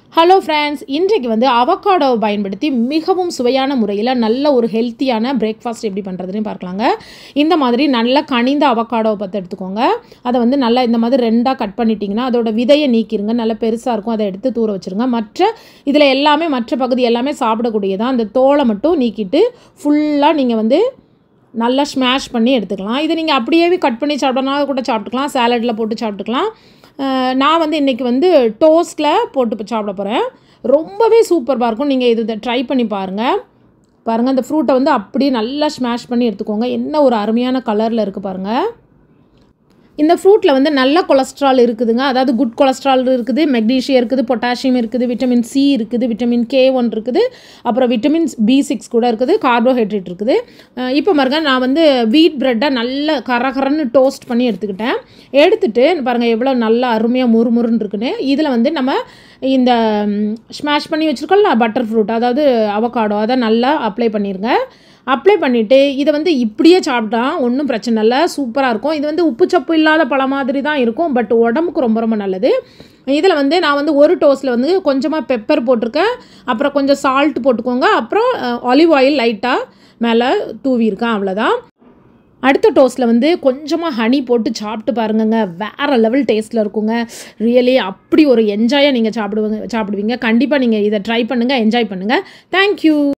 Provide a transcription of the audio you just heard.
hello friends இன்றைக்கு வந்து அவக்காடோவை பயன்படுத்தி மிகவும் சுவையான முறையில் நல்ல ஒரு ஹெல்த்தியான பிரேக்ஃபாஸ்ட் எப்படி பண்ணுறதுன்னு பார்க்கலாங்க இந்த மாதிரி நல்ல கனிந்த அவக்காடோவை பார்த்து எடுத்துக்கோங்க அதை வந்து நல்லா இந்த மாதிரி ரெண்டாக கட் பண்ணிட்டீங்கன்னா அதோட விதையை நீக்கிருங்க நல்லா பெருசாக இருக்கும் அதை எடுத்து தூர வச்சுருங்க மற்ற இதில் எல்லாமே மற்ற பகுதி எல்லாமே சாப்பிடக்கூடியதான் அந்த தோலை மட்டும் நீக்கிட்டு ஃபுல்லாக நீங்கள் வந்து நல்லா ஸ்மாஷ் பண்ணி எடுத்துக்கலாம் இதை நீங்கள் அப்படியே கட் பண்ணி சாப்பிடனா கூட சாப்பிட்டுக்கலாம் சாலடில் போட்டு சாப்பிட்டுக்கலாம் அஹ் நான் வந்து இன்றைக்கி வந்து டோஸ்ட்டில் போட்டு இப்ப சாப்பிட போகிறேன் ரொம்பவே சூப்பராக இருக்கும் நீங்கள் இது ட்ரை பண்ணி பாருங்கள் பாருங்கள் இந்த ஃப்ரூட்டை வந்து அப்படியே நல்லா ஸ்மாஷ் பண்ணி எடுத்துக்கோங்க என்ன ஒரு அருமையான கலரில் இருக்குது பாருங்கள் இந்த ஃப்ரூட்டில் வந்து நல்ல கொலஸ்ட்ரால் இருக்குதுங்க அதாவது குட் கொலஸ்ட்ரால் இருக்குது மெக்னீஷியம் இருக்குது பொட்டாசியம் இருக்குது விட்டமின் சி இருக்குது விட்டமின் கே ஒன் இருக்குது அப்புறம் விட்டமின் பி சிக்ஸ் கூட இருக்குது கார்போஹைட்ரேட் இருக்குது அஹ் இப்போ பாருங்க நான் வந்து வீட் ப்ரெட்டை நல்ல கரகரன்னு டோஸ்ட் பண்ணி எடுத்துக்கிட்டேன் எடுத்துட்டு பாருங்கள் எவ்வளோ நல்லா அருமையாக முறுமுறுன்னு இருக்குன்னு இதில் வந்து நம்ம இந்த ஸ்மாஷ் பண்ணி வச்சுருக்கோம்ல பட்டர் ஃப்ரூட் அதாவது அவகாடோ அதை நல்லா அப்ளை பண்ணிடுங்க அப்ளை பண்ணிவிட்டு இதை வந்து இப்படியே சாப்பிட்டா ஒன்றும் பிரச்சனை இல்லை சூப்பராக இருக்கும் இது வந்து உப்பு சப்பு இல்லாத பழம் மாதிரி தான் இருக்கும் பட் உடம்புக்கு ரொம்ப ரொம்ப நல்லது இதில் வந்து நான் வந்து ஒரு டோஸ்ட்டில் வந்து கொஞ்சமாக பெப்பர் போட்டிருக்கேன் அப்புறம் கொஞ்சம் சால்ட் போட்டுக்கோங்க அப்புறம் ஆலிவ் ஆயில் லைட்டாக மேலே தூவியிருக்கேன் அவ்வளோதான் அடுத்த டோஸ்ட்டில் வந்து கொஞ்சமாக ஹனி போட்டு சாப்பிட்டு பாருங்கங்க வேறு லெவல் டேஸ்ட்டில் இருக்குங்க ரியலி அப்படி ஒரு என்ஜாயாக நீங்கள் சாப்பிடுவீங்க சாப்பிடுவீங்க கண்டிப்பாக நீங்கள் இதை ட்ரை பண்ணுங்கள் என்ஜாய் பண்ணுங்கள் தேங்க்யூ